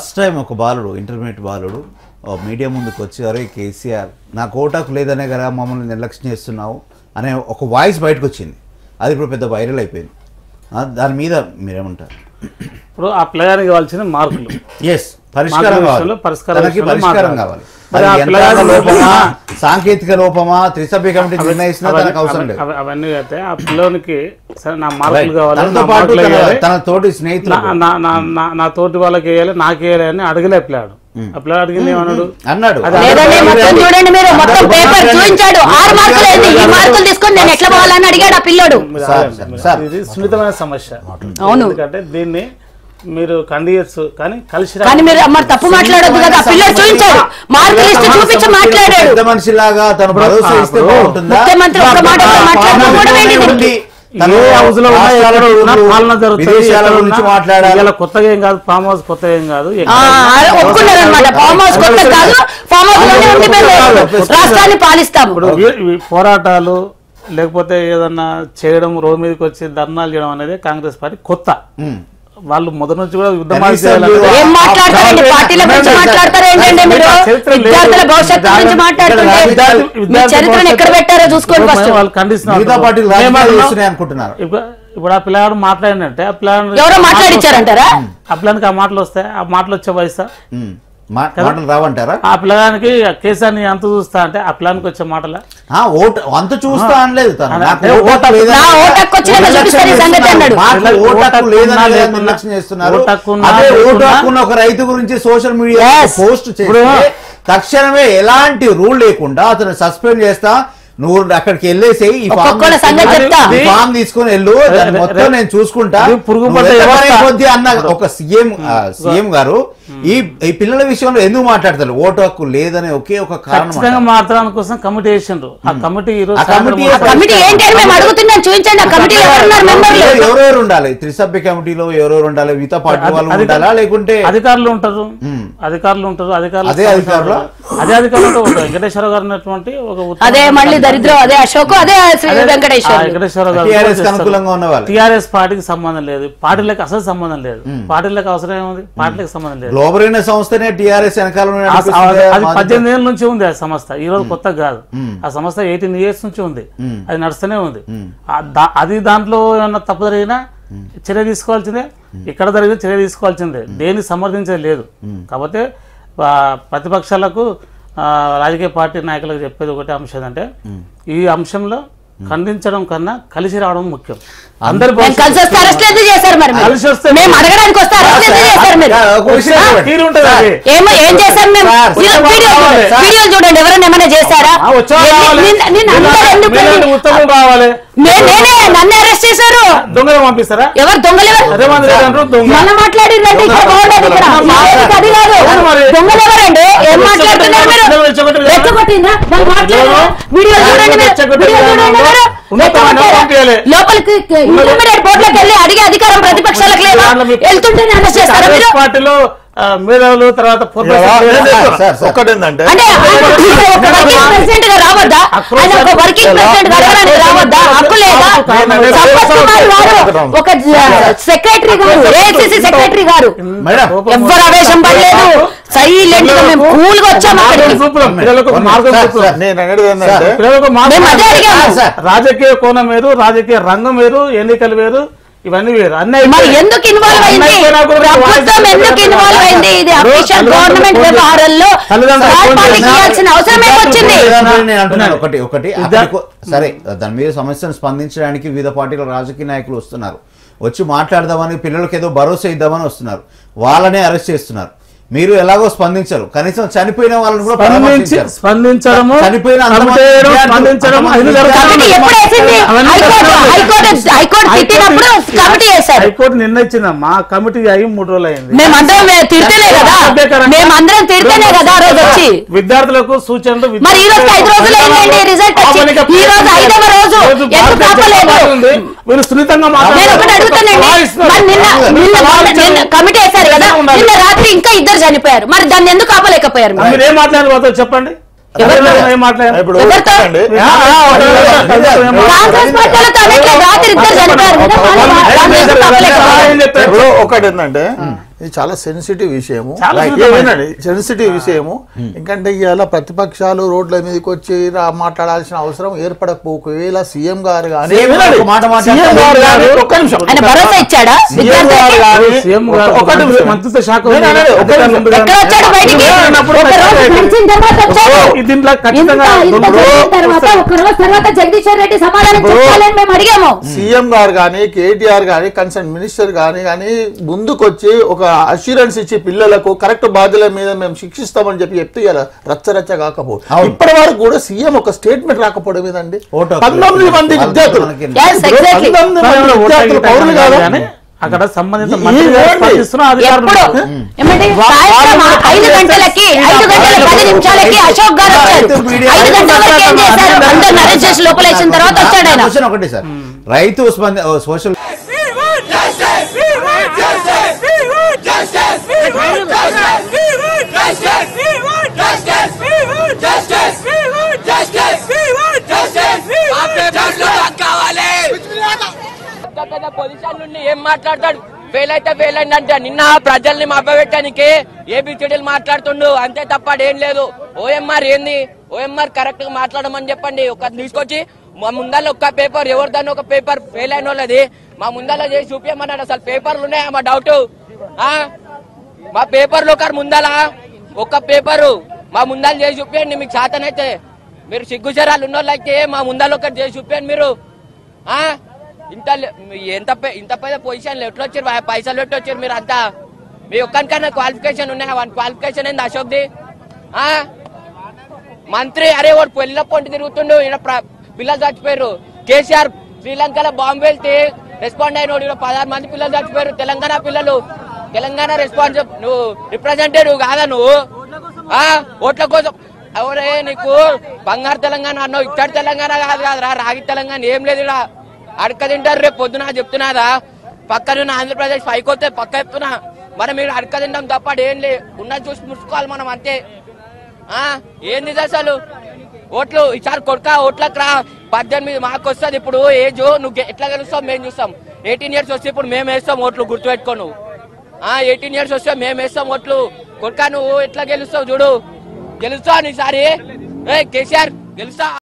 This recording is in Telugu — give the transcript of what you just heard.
ఫస్ట్ టైం ఒక బాలుడు ఇంటర్మీడియట్ బాలుడు ఆ, మీడియా ముందుకు వచ్చి అరే కేసీఆర్ నా కోటాకు లేదనే కదా మమ్మల్ని నిర్లక్ష్యం చేస్తున్నావు అనే ఒక వాయిస్ బయటకు వచ్చింది అది ఇప్పుడు పెద్ద వైరల్ అయిపోయింది ఆ, దాని మీద మీరేమంటారు ఇప్పుడు ఆ ప్లేయర్కి ఇవ్వాల్సిన మార్కులు ఎస్ పరిష్కారం మార్కుల కావాలి విషయంలో పరిష్కారం తనకి విషయంలో పరిష్కారం మాట్లాడాలి. కావాలి మరి అది ఆ యంత్రాంగ పిల్లగాడు లోపమా లోపమా? సాంకేతిక లోపమా త్రిసభ్య కమిటీ నిర్ణయిస్తున్నా అవన్నీ- తనకు అవసరం లేదు అవ- అవన్నీ అయితే ఆ పిల్లోనికి సరే నా మార్కులు Right. కావాలి తనతో నా పాటు మార్కులు తన- వేయాలి. తన తోటి స్నేహితులు నా- నా- నా- నా- నా తోటి వాళ్ళకి వేయాలి నాకు వేయాలి అని అడగలే పిల్లాడు ఆ పిల్లాడు అడిగింది ఏమన్నాడు అన్నాడు అది లేదండి మొత్తం చూడండి మీరు మొత్తం పేపర్ చూపించాడు ఆరు మార్కులు ఏంది ఈ మార్కులు తీసుకొని నేను ఎట్లా పోవాలని అడిగాడు ఆ పిల్లోడు మీరు సార్, ఆగండి. Sir, sir. ఇది సున్నితమైన సమస్య అవును. ఎందుకంటే దీన్ని మీరు కండియచ్చు కానీ కలిసి రా- కానీ మీరు మరి తప్పు మాట్లాడొద్దు కదా ఆ పిల్లోడు చూపించాడు మార్కులు లిస్ట్ చూపించి మాట్లాడాడు పెద్ద మనిషిలాగా తను భరోసా ఇస్తే ఇప్పుడు బాగుంటుందా ముఖ్యమంత్రి ఒక్క మాట కూడా మాట్లాడకపోవడం ఏంటి దీనికి? తను ఏ హౌస్ లో ఉన్నా రాష్ట్రాల ఎక్కడ ఉన్నా గురించి, పాలన జరుగుతుంది విదేశాల ఎక్కడ గురించి ఉన్నా మాట్లాడాలి ఇలా కొత్తగా ఏం కాదు ఫామ్ హౌస్ కొత్తగా ఏం కాదు ఆ, ఒప్పుకున్నారు అనమాట ఫామ్ హౌస్ కొత్త కాదు ఫామ్ హౌస్ లోనే ఉండి మేము రాష్ట్రాన్ని పాలిస్తాము ఇప్పుడు వీ- వీ- పోరాటాలు లేకపోతే ఏదన్నా చేయడం రోడ్డు మీదకి వచ్చి ధర్నాలు చేయడం అనేది కాంగ్రెస్ పార్టీ కొత్త ఉమ్. వాళ్ళు మొదటి నుంచి కూడా యుద్ధమాలు కనీసం చేయాలంటే మీరు- ఏం మాట్లాడతారండి పార్టీల గురించి మాట్లాడతారు ఏంటండి మీరు చరిత్ర లేదు. విద్యార్థుల భవిష్యత్తు గురించి మాట్లాడుతుంటే విద్యార్థి- మీ విద్యార్థి చరిత్రను ఎక్కడ పెట్టారో చూసుకోండి ఫస్ట్ వాళ్ళు ఖండిస్తున్నారు. మిగతా పార్టీలు రాజకీయాలు మేమన్నాం, చేస్తున్నాయి అనుకుంటున్నారు ఇప్పుడు ఇప్పుడు ఆ పిల్లాడు మాట్లాడినట్టే ఆ పిల్లాడు ఎవరో మాట్లాడిచ్చారంటారా ఆ పిల్లానికి ఆ మాటలు వస్తాయి ఆ మాటలు వచ్చే వయసా ఉమ్. మా- మాటలు రావంటారా ఆ పిల్లగానికి కేసాన్ని ఎంత చూస్తా అంటే ఆ పిల్లానికి వచ్చే మాటల ఆ, ఓటు అంత చూస్తా అనలేదు తను అదే, నాకు ఓటు ఓటు హక్కు- లేదని- నా ఓటు హక్కు వచ్చినాక నిర్లక్ష్యం చూపిస్తారు ఈ సంగతి చేస్తున్నారు. అన్నాడు. మాకు ఓటు ఓటు హక్కు హక్కు లేదని ఉన్నా లేదా లేకున్నా, నిర్లక్ష్యం చేస్తున్నారు ఓటు హక్కు ఉన్నా అదే ఓటు లేకున్నా, హక్కున్న ఒక రైతు గురించి సోషల్ మీడియా Yes. పోస్ట్ చేస్తే ఇప్పుడు- తక్షణమే ఎలాంటి రూల్ లేకుండా అతను సస్పెండ్ చేస్తా నువ్వు అక్కడికి వెళ్ళేసేయి ఈ ఫామ్ ఒక్కొక్కళ్ళ సంగతి తీసుకొని- చెప్తా. ఈ ఫామ్ తీసుకొని వెళ్ళు దాన్ని రే- మొత్తం రే- నేను చూసుకుంటా ఇది పురుగు నువ్వు పట్టే ఎంతమంది వ్యవస్థ. కొద్ది అన్న ఒక సీఎం సీఎం గారు ఈ ఈ పిల్లల విషయంలో ఎందుకు మాట్లాడతారు ఓటు హక్కు లేదనే ఒకే ఒక కారణం ఖచ్చితంగా మాట్లాడడం కోసం కమిటీ వేసిండ్రు ఆ కమిటీ ఈ రోజు ఆ కమిటీ సాయంత్రం ఆ కమిటీ ఏంటి అని మేము అడుగుతున్నాం చూపించండి ఆ కమిటీలో ఎవరున్నారు మెంబర్లు ఎవరెవరు- ఎవరెవరు ఉండాలి త్రిసభ్య కమిటీలో ఎవరెవరు ఉండాలి మిగతా పార్టీ అది- వాళ్ళు అది- ఉండాలా లేకుంటే అధికారులు ఉంటారు మ్మ్. అధికారులు ఉంటారు అధికారులు అదే అధికారులా? అదే అధికారులు ఒక వెంకటేశ్వర గారు అన్నటువంటి ఒక ఉత్తమ అదే మళ్ళీ దరిద్రం అదే అశోక్ అదే శ్రీ అదే- ఆ వెంకటేశ్వర వెంకటేశ్వర గారు TRS కూడా కి చేస్తారు. అనుకూలంగా ఉన్న వాళ్ళు. టిఆర్ఎస్ పార్టీకి సంబంధం లేదు పార్టీలకు అసలు సంబంధం లేదు పార్టీలకు అవసరం ఏముంది పార్టీలకు సంబంధం లేదు గ్లోబల్ అయిన సంస్థనే టిఆర్ఎస్ వెనకాల ఉన్న ఆ- నడిపిస్తుందే, అది మాది- పద్దెనిమిది ఏళ్ళ నుంచి ఉంది ఆ సంస్థ ఈ రోజు కొత్త కాదు ఆ సంస్థ ఎయిటీన్ ఇయర్స్ నుంచి ఉంది అది నడుస్తూనే ఉంది ఆ దా- అది దాంట్లో ఏమన్నా తప్పు జరిగినా చర్య తీసుకోవాల్సిందే ఇక్కడ జరిగిన చర్య తీసుకోవాల్సిందే దేన్ని సమర్థించేది లేదు కాకపోతే ఆ, ప్రతిపక్షాలకు ఆ, రాజకీయ పార్టీ నాయకులకు చెప్పేది ఒకటే అంశం ఏంటంటే ఈ అంశంలో ఖండించడం కన్నా కలిసి రావడం ముఖ్యం అందరి మేము కలిసి వస్తే అరెస్ట్ ఎందుకు చేశారు మరి మీరు? కలిసి వస్తే మేము అడగడానికి వస్తే అరెస్ట్ ఎందుకు చేశారు మీరు ఒక విషయం చెప్పండి. తీరు ఉంటుంది అది. ఏమో ఏం చేశారు మేము సార్, వీడియో- సార్, వీడియో కావాలి. చూడండి. వీడియోలు చూడండి ఎవరైనా ఏమైనా చేశారా ఆ, వచ్చేవాళ్ళు ఎన్ని- కావాలి. నిన్న- నిన్న అందరూ ఎందుకు మీలాంటి ఉత్తమం కావాలి నే- నేనే నన్ను అరెస్ట్ చేశారు దొంగలు పంపిస్తారా ఎవరు దొంగలు ఎవరు రేవంత్ రెడ్డి అంటారు దొంగ మన మాట్లాడిరండి ఇక్కడ బాగుండదు ఇక్కడ మాట్లాడేది అది కాదు అవును మరి. దొంగలు ఎవరండి ఏం మాట్లాడుతున్నారు మీరు పిల్లలు రెచ్చగొట్టి- రెచ్చగొట్టిందా వాళ్ళు మాట్లాడారా వీడియో చూడండి మీరు. రెచ్చగొట్టి వీడియో చూడండి మీరు. ఉన్నతమైన రెచ్చగొట్టారా? పంపించాలి. లోపలికి ఇంటర్మీడియట్ బోర్డులోకి వెళ్ళి అడిగే అధికారం ప్రతిపక్షాలకు లేదా దాంట్లో మీ- వెళ్తుంటేనే అరెస్ట్ చేస్తారా మీరు కాంగ్రెస్ పార్టీలో ఆ, మేధావులు తర్వాత ప్రొఫెసర్లు సార్, సార్. ఒకటి ఏంటంటే అంటే ఆయన ఒక వర్కింగ్ ప్రెసిడెంట్ గా రావద్దా ఆయన ఒక వర్కింగ్ ప్రెసిడెంట్ గా అడగడానికి రావద్దా హక్కు లేదా సంపత్ కుమార్ గారు ఒక సెక్రటరీ గారు ఏఐసిసి సెక్రటరీ గారు మేడం ఎవ్వరు ఆవేశం పడలేదు సైలెంట్ గా మేము కూల్ గా వచ్చాము అక్కడికి చూపుదాం. పిల్లలకు ఒక మార్గం సార్, చూపుదాం. సార్. నేను అనేది ఏంటంటే పిల్లలకు ఒక మార్గం మేము అదే అడిగాము సార్. రాజకీయ కోణం వేరు రాజకీయ రంగం వేరు ఎన్నికలు వేరు ఇవన్నీ వేరు అన్ని మరి అయిపోయాయి. ఎందుకు ఇన్వాల్వ్ అయింది అన్నీ అయిపోయినా కూడా ప్రభుత్వం వాయిస్ ఎందుకు ఇన్వాల్వ్ అయింది ఇది అఫీషియల్ తల్లిదండ్రులు గవర్నమెంట్ ఫోన్ వ్యవహారాల్లో తల్లిదండ్రులు థర్డ్ ఫోన్ పార్టీకి చేసినా- ఇవ్వాల్సిన అవసరం ఏమొచ్చింది విధానాన్ని నేను అంటున్నాను ఒకటి ఒకటి ఇద్దా- అక్కడికి- సరే దాని మీద సమస్యను స్పందించడానికి వివిధ పార్టీల రాజకీయ నాయకులు వస్తున్నారు వచ్చి మాట్లాడదామని పిల్లలకి ఏదో భరోసా ఇద్దామని వస్తున్నారు వాళ్ళనే అరెస్ట్ చేస్తున్నారు మీరు ఎలాగో స్పందించరు కనీసం చనిపోయిన వాళ్ళని కూడా స్పందించి పరామర్శించరు. స్పందించడము చనిపోయిన అంతమంది కమిటీ వేయడం, విద్యార్థులు, స్పందించడం అంతమంది ఐదు కమిటీ జరుగుతుంది. ఎప్పుడు వేసింది అవన్నీ హైకోర్టు జరుగుతుంది. హైకోర్టు హైకోర్టు తిట్టినప్పుడు కమిటీ వేశారు హైకోర్టు నిన్న ఇచ్చిందమ్మా కమిటీ అయ్యి మూడు రోజులు అయింది మేమందరం మే- తిడితేనే కదా మేమందరం తిడితేనే కదా ఆ రోజు వచ్చి విద్యార్థులకు సూచనలు మరి ఈ రోజు ఐదు రోజులు అయిందండి రిజల్ట్ వచ్చి ఈ రోజు ఐదవ రోజు ఎందుకు ఆపలేదు మీరు సున్నితంగా నేను ఒకటి అడుగుతానండి మరి నిన్న నిన్న మొన్న- నిన్న కమిటీ వేశారు కదా నిన్న రాత్రి ఇంకా ఇద్దరు చనిపోయారు మరి దాన్ని ఎందుకు ఆపలేకపోయారు మీరు? మీరు ఏం మాట్లాడారు వాళ్ళతో చెప్పండి ఎవరితో? ఏం మాట్లాడారు ఇప్పుడు ఎవరితో? చూడండి, ఆ, ఆ, ఒకటి, ఒకటి, ఒకటి, ఒకటి, ఏం మాట్లాడారు? కాంగ్రెస్ పార్టీలో తనట్లేదు రాత్రి ఇద్దరు చనిపోయారు కదా మరి దాన్ని ఎందుకు ఆపలేకపోయారు ఏం చెప్పారు? ఇప్పుడు ఒకటి ఏంటంటే ఇది చాలా సెన్సిటివ్ విషయము చాలా Right. sensitive ఏమేనండి సెన్సిటివ్ విషయము ఎందుకంటే ఇవాళ ప్రతిపక్షాలు రోడ్ల మీదకి వచ్చి రా- మాట్లాడాల్సిన అవసరం ఏర్పడకపో ఒకవేళ సీఎం గారు కానీ సీఎం గారు ఒక మాట మాట్లాడితే సీఎం గారు కానీ ఒక్క నిమిషం ఆయన భరోసా ఇచ్చాడా సీఎం గారు కానీ సీఎం గారు ఒక్క- ఒక్క నిమిషం. మంత్రిత్వ శాఖ నేను అనేది ఒక్క అధికారులు నిమిషం. ఉంది ఎక్కడ వచ్చాడు బయటికి ఉన్నప్పుడు ఒక రోజు బయటికి గడిచిన తర్వాత వచ్చాడు ఈ దీంట్లో ఇంత ఖచ్చితంగా ఇంత రెండు జరిగిన తర్వాత ఒక రోజు తర్వాత జగదీశ్వర్ రెడ్డి సమాధానం చెప్పాలని మేము అడిగాము సీఎం గారు కానీ కేటీఆర్ కానీ కన్సర్న్ మినిస్టర్ కానీ కానీ ముందుకొచ్చి ఒక అష్యూరెన్స్ ఇచ్చి పిల్లలకు కరెక్ట్ బాధ్యుల మీద మేము శిక్షిస్తామని చెప్పి చెప్తే ఇలా రచ్చరచ్చ కాకపో అవును. ఇప్పటి వరకు కూడా సీఎం ఒక స్టేట్మెంట్ రాకపోవడం ఏదండి ఓటు హక్కు పంతొమ్మిది లేదు. మంది వాళ్ళకి విద్యార్థులు మనకి Yes, ఇప్పుడు exactly. పంతొమ్మిది మంది ఓటు విద్యార్థులు హక్కు పౌరులు కాదా కానీ అక్కడ సంబంధిత ఈ- మంత్రి ఈ గారు ఏంటి? స్పందిస్తున్న అధికారులు ఎప్పుడు ఉన్నారు. ఏమంటే సాయంత్రం ఐదు గంటలకి ఐదు గంటల పది నిమిషాలకి అశోక్ గారు వచ్చారు రైతు మీడియా- ఐదు గంటల వరకు ఏం చేశారు అందరు అరెస్ట్ చేసి లోపల వేసిన తర్వాత వచ్చాడు ఆయన క్వశ్చన్ ఒకటే సార్ రైతు స్పంద సోషల్ పెద్ద పెద్ద పొజిషన్ నుండి ఏం మాట్లాడతాడు ఫెయిల్ అయితే ఫెయిల్ అయిందంటే నిన్న ప్రజల్ని మభ్యపెట్టడానికి ఏబిసిడీలు మాట్లాడుతుండు అంతే తప్ప ఏం లేదు ఓఎంఆర్ ఏంది ఓఎంఆర్ కరెక్ట్ గా మాట్లాడమని చెప్పండి ఒక తీసుకొచ్చి మా ముందర ఒక్క పేపర్ ఎవరిదాన్ని ఒక పేపర్ ఫెయిల్ అయిన వాళ్ళది మా ముందర చేసి చూపించమన్నాడు అసలు పేపర్లు ఉన్నాయా మా డౌట్ మా పేపర్లు ఒక ముందల ఒక్క పేపరు మా ముందర చేసి చూపించండి మీకు చేతనైతే మీరు సిగ్గుచరాలు ఉన్న వాళ్ళైతే మా ముందర ఒకటి చేసి చూపించండి మీరు ఆ ఇంత లే- మీ ఎంత పె- ఇంత పెద్ద పొజిషన్ ఎట్లా వచ్చారు వా- పైసలు ఎట్లా వచ్చారు మీరు అంతా మీ ఒక్కనికన్నా క్వాలిఫికేషన్ ఉన్నాయా వన్ క్వాలిఫికేషన్ ఏంది అశోక్ది ఆ మంత్రి అరే వాడు పెళ్ళ పొంటి తిరుగుతుండు ఈడ ప్ర- పిల్లలు చచ్చిపోయారు కేసీఆర్ శ్రీలంకలో బాంబు వెళ్తే రెస్పాండ్ అయినోడు ఈడ పదహారు మంది పిల్లలు చచ్చిపోయారు తెలంగాణ పిల్లలు తెలంగాణ రెస్పాన్స్ నువ్వు రిప్రజెంటేటివ్ కాదా నువ్వు ఆ ఓట్ల కోసం ఎవరే నీకు బంగారు తెలంగాణ అన్నావు ఇచ్చడి తెలంగాణ కాదు కాదురా రాగి తెలంగాణ ఏం లేదు ఇక్కడ అడక తింటారు రేపు పొద్దున చెప్తున్నాదా పక్కనున్న ఆంధ్రప్రదేశ్ పైకి వస్తే పక్క చెప్తున్నా మరి మీరు అడక తింటాం తప్ప ఏం లే ఉన్నది చూసి ముసుకోవాలి మనం అంతే ఆ ఏంది ఇది అసలు ఓట్లు ఈసారి కొడుక ఓట్లకు రా పద్దెనిమిది మాకు వస్తుంది ఇప్పుడు ఏజ్ నువ్వు గె- ఎట్లా గెలుస్తావు మేము చూస్తాం ఎయిటీన్ ఇయర్స్ వస్తే ఇప్పుడు మేము వేస్తాం ఓట్లు గుర్తుపెట్టుకో నువ్వు ఆ ఎయిటీన్ ఇయర్స్ వస్తే మేము వేస్తాం ఓట్లు కొడుక నువ్వు ఎట్లా గెలుస్తావు చూడు గెలుస్తావు ఈసారి ఏ కేసీఆర్ గెలుస్తా